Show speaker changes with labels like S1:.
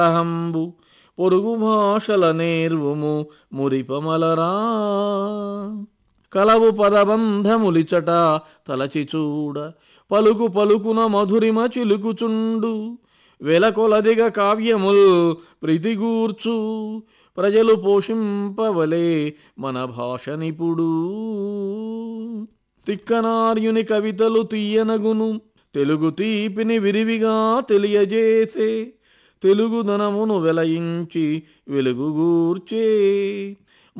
S1: అహంబు పొరుగు భాషల నేర్వుము మురిపమలరా కలవు పదబంధములిచట తలచి చూడ పలుకు పలుకున మధురిమ చిలుకుచుండు వెలకొలదిగ కావ్యముల్ ప్రీతిగూర్చు ప్రజలు పోషింపవలే మన భాష నిపుడు తిక్కనార్యుని కవితలు తీయనగును తెలుగు తీపిని విరివిగా తెలియజేసే తెలుగుదనమును వెలయించి వెలుగుగూర్చే